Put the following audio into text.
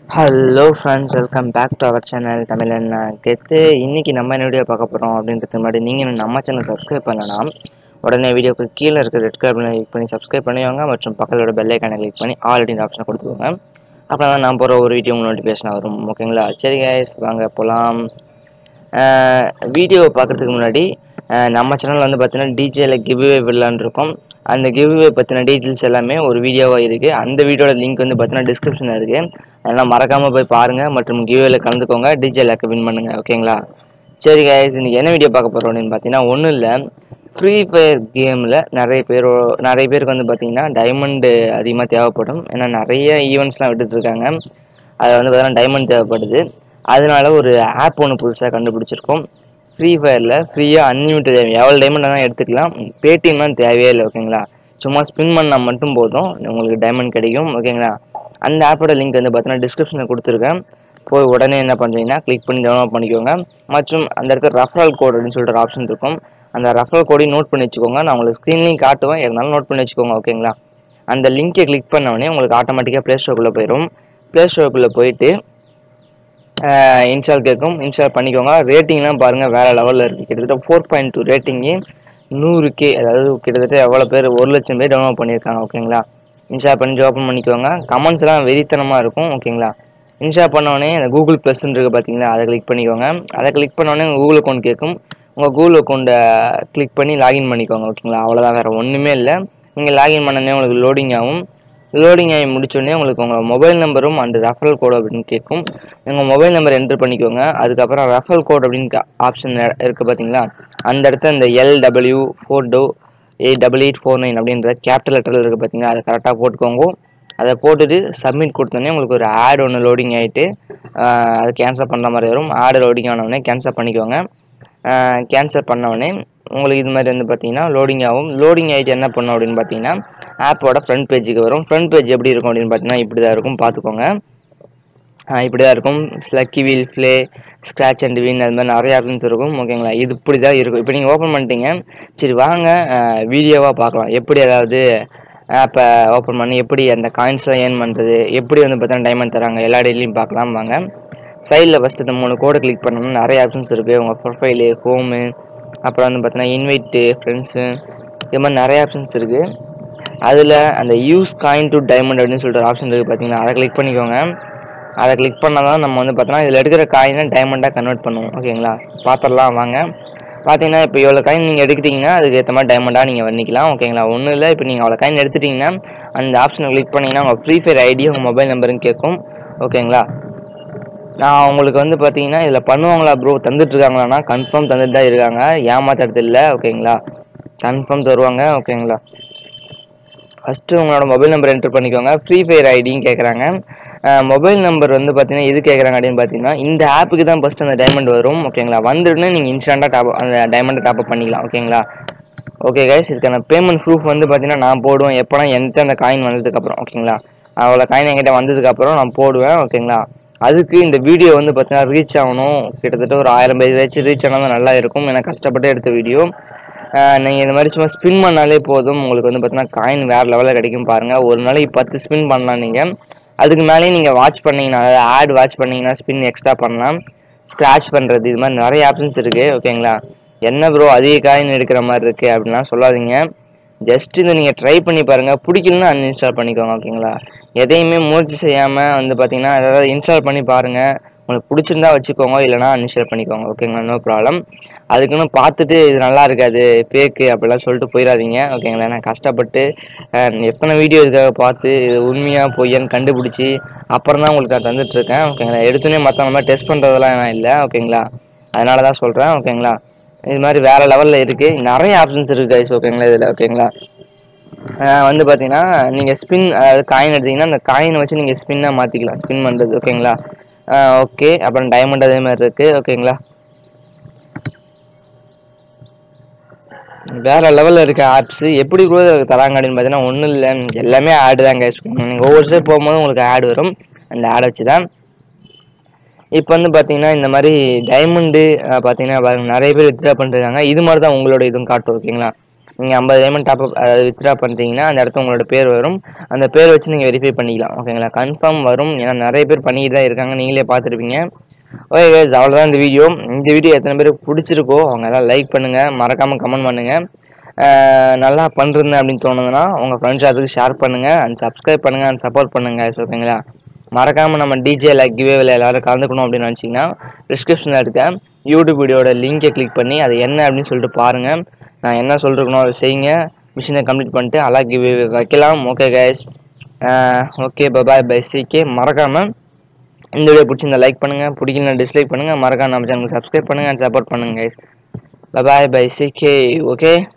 hello friends welcome back to our channel Tamil என்ன கெத்து இன்னைக்கு நம்ம என்ன வீடியோ பார்க்க போகிறோம் அப்படின்றதுக்கு முன்னாடி நீங்கள் இன்னும் நம்ம சேனல் சப்ஸ்கிரைப் பண்ணலாம் உடனே வீடியோக்கு கீழே இருக்க ரெட் கலர் கிளிக் பண்ணி சப்ஸ்கிரைப் பண்ணிவாங்க மற்றும் பக்கத்தோட பெல் ஐக்கானை கிளிக் பண்ணி ஆல்ரெடி ஆப்ஷனை கொடுத்துக்கோங்க அப்புறம் தான் நான் போகிற ஒரு வீடியோ நோட்டிஃபிகேஷன் வரும் ஓகேங்களா சரி கைஸ் வாங்க போகலாம் வீடியோ பார்க்குறதுக்கு முன்னாடி அஹ் நம்ம சேனல் வந்து பார்த்தீங்கன்னா டிஜேல கிவ்வே விடலான்னு இருக்கோம் அந்த கிவ்வே பற்றின டீட்டெயில்ஸ் எல்லாமே ஒரு வீடியோவாக இருக்குது அந்த வீடியோட லிங்க் வந்து பார்த்தீங்கன்னா டிஸ்கிரிப்ஷனில் இருக்குது அதெல்லாம் மறக்காமல் போய் பாருங்கள் மற்றும் கிவ்வேல கலந்துக்கோங்க டிஜேல வின் பண்ணுங்கள் ஓகேங்களா சரி கைஸ் இன்னைக்கு என்ன வீடியோ பார்க்க போகிறோம் அப்படின்னு பார்த்தீங்கன்னா ஒன்றும் இல்லை ஃப்ரீ ஃபயர் கேமில் நிறைய பேர் நிறைய பேருக்கு வந்து பார்த்தீங்கன்னா டைமண்டு அதிகமாக தேவைப்படும் ஏன்னா நிறைய ஈவெண்ட்ஸ்லாம் விட்டுட்ருக்காங்க அதில் வந்து பார்த்தீங்கன்னா டைமண்ட் தேவைப்படுது அதனால ஒரு ஆப் ஒன்று புதுசாக கண்டுபிடிச்சிருக்கோம் ஃப்ரீ ஃபயரில் ஃப்ரீயாக அன்லிமிட்டட் எவ்வளோ டைமண்ட் வேணால் எடுத்துக்கலாம் பேடிஎம்லாம் தேவையே இல்லை ஓகேங்களா சும்மா ஸ்பின் பண்ணால் மட்டும் போதும் உங்களுக்கு டைமண்ட் கிடைக்கும் ஓகேங்களா அந்த ஆப்போட லிங்க் வந்து பார்த்தீங்கன்னா டிஸ்கிரிப்ஷனில் கொடுத்துருக்கேன் போய் உடனே என்ன பண்ணுறீங்கன்னா கிளிக் பண்ணி டவுன்லோட் பண்ணிக்கோங்க மற்றும் அந்த இடத்துல ரெஃபரல் கோட் அப்படின்னு சொல்லிட்டு ஒரு ஆப்ஷன் இருக்கும் அந்த ரெஃபரல் கோடையும் நோட் பண்ணி வச்சுக்கோங்க நான் உங்களுக்கு ஸ்க்ரீன்லையும் காட்டுவேன் இருந்தாலும் நோட் பண்ணி வச்சுக்கோங்க ஓகேங்களா அந்த லிங்கை கிளிக் பண்ண உடனே உங்களுக்கு ஆட்டோமேட்டிக்காக ப்ளே ஸ்டோருக்குள்ளே போயிடும் ப்ளே ஸ்டோருக்குள்ளே போயிட்டு இன்ஸ்டால் கேட்கும் இன்ஸ்டால் பண்ணிக்கோங்க ரேட்டிங்லாம் பாருங்கள் வேறு லெவலில் இருக்குது கிட்டத்தட்ட ஃபோர் பாயிண்ட் டூ ரேட்டிங்கு நூறு கே அதாவது கிட்டத்தட்ட எவ்வளோ பேர் ஒரு லட்சம் பேர் டவுன்லோட் பண்ணியிருக்காங்க ஓகேங்களா இன்ஸ்டால் பண்ணி ஓப்பன் பண்ணிக்கோங்க கமெண்ட்ஸ்லாம் வெறித்தனமாக இருக்கும் ஓகேங்களா இன்ஸ்டால் பண்ணோடனே அந்த கூகுள் ப்ளஸ்ன்னு இருக்குது பார்த்தீங்களா அதை கிளிக் பண்ணிக்கோங்க அதை கிளிக் பண்ணோடனே உங்கள் கூகுள் அக்கௌண்ட் கேட்கும் உங்கள் கூகுள் அக்கௌண்ட்டை கிளிக் பண்ணி லாகின் பண்ணிக்கோங்க ஓகேங்களா அவ்வளோதான் வேறு ஒன்றுமே இல்லை நீங்கள் லாகின் பண்ணனே உங்களுக்கு லோடிங் ஆகும் லோடிங் ஆகி முடிச்சோடனே உங்களுக்கு உங்கள் மொபைல் நம்பரும் அண்ட் ரெஃபரல் கோடு அப்படின்னு கேட்கும் உங்கள் மொபைல் நம்பர் என்ட்ரு பண்ணிக்கோங்க அதுக்கப்புறம் ரெஃபரல் கோட் அப்படின்னு ஆப்ஷன் இருக்குது பார்த்தீங்களா அந்த இடத்துல இந்த LW four two eight double eight four nine அப்படின்ற கேபிட்டல் லெட்டரில் இருக்குது பார்த்தீங்களா அதை கரெக்டாக போட்டுக்கோங்க அதை போட்டுட்டு சப்மிட் கொடுத்தோன்னே உங்களுக்கு ஒரு ஆட் ஒன்று லோடிங் ஆகிட்டு அது கேன்சல் பண்ணுற மாதிரி வரும் ஆடு லோடிங் ஆனவுடனே கேன்சல் பண்ணிக்கோங்க கேன்சல் பண்ணவுடனே உங்களுக்கு இது மாதிரி வந்து பார்த்தீங்கன்னா லோடிங் ஆகும் லோடிங் ஆகிட்டு என்ன பண்ணும் அப்படின்னு பார்த்தீங்கன்னா ஆப்போட ஃப்ரண்ட் பேஜுக்கு வரும் ஃப்ரண்ட் பேஜ் எப்படி இருக்கும் அப்படின்னு பார்த்தீங்கன்னா இப்படி தான் இருக்கும் பார்த்துக்கோங்க இப்படி தான் இருக்கும் lucky wheel play scratch and win அது மாதிரி நிறைய ஆப்ஷன்ஸ் இருக்கும் ஓகேங்களா இது இப்படி தான் இருக்கும் இப்போ நீங்கள் ஓப்பன் பண்ணிட்டீங்க சரி வாங்க வீடியோவாக பார்க்கலாம் எப்படி அதாவது ஆப்பை ஓப்பன் பண்ணி எப்படி அந்த காயின்ஸ்லாம் ஏர்ன் பண்ணுறது எப்படி வந்து பார்த்தீங்கன்னா டைமண்ட் தராங்க எல்லா டெய்லியும் பார்க்கலாம் வாங்க சைடில் ஃபஸ்ட்டு இந்த மூணு கோடை கிளிக் பண்ணோம்னா நிறைய ஆப்ஷன்ஸ் இருக்குது உங்கள் ப்ரொஃபைலு ஹோமு அப்புறம் வந்து பார்த்தீங்கன்னா இன்வைட்டு ஃப்ரெண்ட்ஸு இது மாதிரி நிறைய ஆப்ஷன்ஸ் இருக்குது அதில் அந்த யூஸ் காயின் டு டைமண்ட் அப்படின்னு சொல்லிட்டு ஒரு ஆப்ஷன் இருக்குது பார்த்தீங்கன்னா அதை கிளிக் பண்ணிக்கோங்க அதை கிளிக் பண்ணால் தான் நம்ம வந்து பார்த்தோன்னா இதில் எடுக்கிற காயினை டைமண்டாக கன்வெர்ட் பண்ணுவோம் ஓகேங்களா பார்த்துடலாம் வாங்க பார்த்தீங்கன்னா இப்போ இவ்வளோ காயின் நீங்கள் எடுக்கிட்டிங்கன்னா அதுக்கு ஏற்ற மாதிரி டைமண்டாக நீங்கள் பண்ணிக்கலாம் ஓகேங்களா ஒன்றும் இல்லை இப்போ நீங்கள் அவ்வளோ காயின் எடுத்துட்டிங்கன்னா அந்த ஆப்ஷனை கிளிக் பண்ணிங்கன்னா உங்கள் ஃப்ரீ ஃபயர் ஐடி உங்கள் மொபைல் நம்பரும் கேட்கும் ஓகேங்களா நான் உங்களுக்கு வந்து பார்த்தீங்கன்னா இதில் பண்ணுவாங்களா ப்ரோ தந்துட்டுருக்காங்களான்னா கன்ஃபார்ம் தந்துட்டு தான் இருக்காங்க ஏமாத்துறது இல்லை ஓகேங்களா கன்ஃபார்ம் தருவாங்க ஓகேங்களா ஃபஸ்ட்டு உங்களோட மொபைல் நம்பர் என்ட்ரு பண்ணிக்கோங்க ஃப்ரீ ஃபயர் ஐடின்னு கேட்குறாங்க மொபைல் நம்பர் வந்து பார்த்தீங்கன்னா எது கேட்குறாங்க அப்படின்னு பார்த்தீங்கன்னா இந்த ஆப்புக்கு தான் ஃபஸ்ட்டு அந்த டைமண்ட் வரும் ஓகேங்களா வந்துட்டுன்னு நீங்கள் இன்ஸ்டண்ட்டாக டாப் அந்த டைமண்ட் டாப் அப் பண்ணிக்கலாம் ஓகேங்களா ஓகே கைஸ் இதுக்கான பேமெண்ட் ப்ரூஃப் வந்து பார்த்தீங்கன்னா நான் போடுவேன் எப்போனா என்கிட்ட அந்த காயின் வந்ததுக்கப்புறம் ஓகேங்களா அவ்வளோ காயின் என்கிட்ட வந்ததுக்கப்புறம் நான் போடுவேன் ஓகேங்களா அதுக்கு இந்த வீடியோ வந்து பார்த்தீங்கன்னா ரீச் ஆகணும் கிட்டத்தட்ட ஒரு ஆயிரம் பேர் வச்சு ரீச் ஆனால் நல்லா இருக்கும் எனக்கு கஷ்டப்பட்டு எடுத்த வீடியோ நீங்கள் இந்த மாதிரி சும்மா ஸ்பின் பண்ணாலே போதும் உங்களுக்கு வந்து பார்த்தீங்கன்னா காயின் வேறு லெவலில் கிடைக்கும் பாருங்கள் ஒரு நாளைக்கு பத்து ஸ்பின் பண்ணலாம் நீங்கள் அதுக்கு மேலேயும் நீங்கள் வாட்ச் பண்ணிங்கன்னா அதாவது ஆட் வாட்ச் பண்ணிங்கன்னா ஸ்பின் எக்ஸ்ட்ரா பண்ணலாம் ஸ்க்ராட்ச் பண்ணுறது இது மாதிரி நிறைய ஆப்ஷன்ஸ் இருக்குது ஓகேங்களா என்ன ப்ரோ அதிக காயின் எடுக்கிற மாதிரி இருக்குது அப்படின்லாம் சொல்லாதீங்க ஜஸ்ட் இதை நீங்கள் ட்ரை பண்ணி பாருங்கள் பிடிக்கலன்னா அன்இன்ஸ்டால் பண்ணிக்கோங்க ஓகேங்களா எதையுமே முயற்சி செய்யாமல் வந்து பார்த்தீங்கன்னா அதாவது இன்ஸ்டால் பண்ணி பாருங்கள் உங்களுக்கு பிடிச்சிருந்தா வச்சுக்கோங்க இல்லைனா அன்இன்ஸ்டால் பண்ணிக்கோங்க ஓகேங்களா நோ ப்ராப்ளம் அதுக்குன்னு பார்த்துட்டு இது நல்லா இருக்காது ஃபேக்கு அப்படிலாம் சொல்லிட்டு போயிடாதீங்க ஓகேங்களா நான் கஷ்டப்பட்டு எத்தனை வீடியோ இதுக்காக பார்த்து இது உண்மையாக பொய்யான்னு கண்டுபிடிச்சி அப்புறம் தான் உங்களுக்கு நான் தந்துட்டுருக்கேன் ஓகேங்களா எடுத்துனே மற்றவங்க மாதிரி டெஸ்ட் பண்ணுறதெல்லாம் நான் இல்லை ஓகேங்களா அதனால தான் சொல்கிறேன் ஓகேங்களா இது மாதிரி வேறு லெவலில் இருக்குது நிறைய ஆப்ஷன்ஸ் இருக்குது கைஸ் ஓகேங்களா இதில் ஓகேங்களா வந்து பார்த்தீங்கன்னா நீங்கள் ஸ்பின் அதாவது காயின் எடுத்தீங்கன்னா அந்த காயினை வச்சு நீங்கள் ஸ்பின்னாக மாற்றிக்கலாம் ஸ்பின் பண்ணுறது ஓகேங்களா ஓகே அப்புறம் டைமண்ட் அதே மாதிரி இருக்குது ஓகேங்களா வேறு லெவலில் இருக்க ஆப்ஸு எப்படி கூட தராங்க அப்படின்னு பார்த்தீங்கன்னா ஒன்றும் இல்லை எல்லாமே ஆடு தான் கைஸ் நீங்கள் ஒவ்வொரு ஸ்டெப் போகும்போது உங்களுக்கு ஆடு வரும் அந்த ஆடை வச்சு தான் இப்போ வந்து பார்த்தீங்கன்னா இந்த மாதிரி டைமண்டு பார்த்தீங்கன்னா பாருங்க நிறைய பேர் வித்ட்ரா பண்ணிருக்காங்க இது மாதிரி தான் உங்களோட இதுவும் காட்டும் ஓகேங்களா நீங்கள் ஐம்பது டைமண்ட் டாப் அதாவது வித்ட்ரா பண்ணுறீங்கன்னா அந்த இடத்துல உங்களோட பேர் வரும் அந்த பேர் வச்சு நீங்கள் வெரிஃபை பண்ணிக்கலாம் ஓகேங்களா கன்ஃபார்ம் வரும் ஏன்னா நிறைய பேர் பண்ணிட்டு தான் இருக்காங்க நீங்களே பார்த்துருப்பீங்க ஓகே guys அவ்வளோதான் இந்த வீடியோ இந்த வீடியோ எத்தனை பேருக்கு பிடிச்சிருக்கோ அவங்க எல்லாம் லைக் பண்ணுங்கள் மறக்காமல் கமெண்ட் பண்ணுங்கள் ஆஹ் நல்லா பண்ணுறேன் அப்படின்னு தோணுதுன்னா உங்கள் ஃப்ரெண்ட்ஸ் அதுக்கு ஷேர் பண்ணுங்கள் அண்ட் சப்ஸ்கிரைப் பண்ணுங்கள் அண்ட் சப்போர்ட் பண்ணுங்கள் ஓகேங்களா மறக்காமல் நம்ம டிஜே லைக் கிவேவில் எல்லாரும் கலந்துக்கணும் அப்படின்னு நினச்சிங்கன்னா டிஸ்கிரிப்ஷனில் இருக்க யூடியூப் வீடியோட லிங்கை கிளிக் பண்ணி அது என்ன அப்படின்னு சொல்லிட்டு பாருங்கள் நான் என்ன சொல்லிருக்கணும் அதை செய்யுங்க மிஷினை கம்ப்ளீட் பண்ணிட்டு அலா கிவே வைக்கலாம் okay guys okay bye bye bye CK மறக்காமல் இந்த வீடியோ பிடிச்சிருந்தா லைக் பண்ணுங்கள் பிடிக்கலனா டிஸ்லைக் பண்ணுங்கள் மறக்காம நம்ம சேனலுக்கு சப்ஸ்கிரைப் பண்ணுங்கள் அண்ட் சப்போர்ட் பண்ணுங்கள் guys bye bye bye CK okay